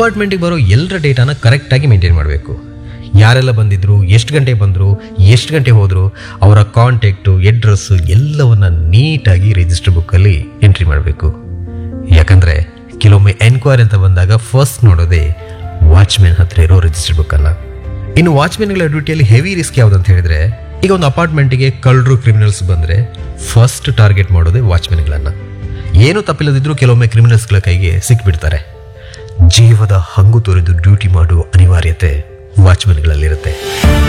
ಅಪಾರ್ಟ್ಮೆಂಟಿಗೆ ಬರೋ ಎಲ್ಲರ ಡೇಟಾನ ಕರೆಕ್ಟಾಗಿ ಮೇಂಟೈನ್ ಮಾಡಬೇಕು ಯಾರೆಲ್ಲ ಬಂದಿದ್ರು ಎಷ್ಟು ಗಂಟೆ ಬಂದರು ಎಷ್ಟು ಗಂಟೆ ಹೋದರು ಅವರ ಕಾಂಟ್ಯಾಕ್ಟು ಅಡ್ರೆಸ್ಸು ಎಲ್ಲವನ್ನ ನೀಟಾಗಿ ರಿಜಿಸ್ಟರ್ ಬುಕ್ಕಲ್ಲಿ ಎಂಟ್ರಿ ಮಾಡಬೇಕು ಯಾಕಂದರೆ ಕೆಲವೊಮ್ಮೆ ಎನ್ಕ್ವೈರಿ ಅಂತ ಬಂದಾಗ ಫಸ್ಟ್ ನೋಡೋದೇ ವಾಚ್ಮೆನ್ ಹತ್ರ ಇರೋ ರಿಜಿಸ್ಟರ್ ಬುಕ್ಕನ್ನು ಇನ್ನು ವಾಚ್ಮೆನ್ಗಳ ಡ್ಯೂಟಿಯಲ್ಲಿ ಹೆವಿ ರಿಸ್ಕ್ ಯಾವುದು ಅಂತ ಹೇಳಿದ್ರೆ ಈಗ ಒಂದು ಅಪಾರ್ಟ್ಮೆಂಟಿಗೆ ಕಳ್ಳರು ಕ್ರಿಮಿನಲ್ಸ್ ಬಂದರೆ ಫಸ್ಟ್ ಟಾರ್ಗೆಟ್ ಮಾಡೋದೇ ವಾಚ್ಮೆನ್ಗಳನ್ನು ಏನು ತಪ್ಪಿಲ್ಲದಿದ್ರೂ ಕೆಲವೊಮ್ಮೆ ಕ್ರಿಮಿನಲ್ಸ್ಗಳ ಕೈಗೆ ಸಿಕ್ಬಿಡ್ತಾರೆ ಜೀವದ ಹಂಗು ತೊರೆದು ಡ್ಯೂಟಿ ಮಾಡುವ ಅನಿವಾರ್ಯತೆ ವಾಚ್ಮೆನ್ಗಳಲ್ಲಿರುತ್ತೆ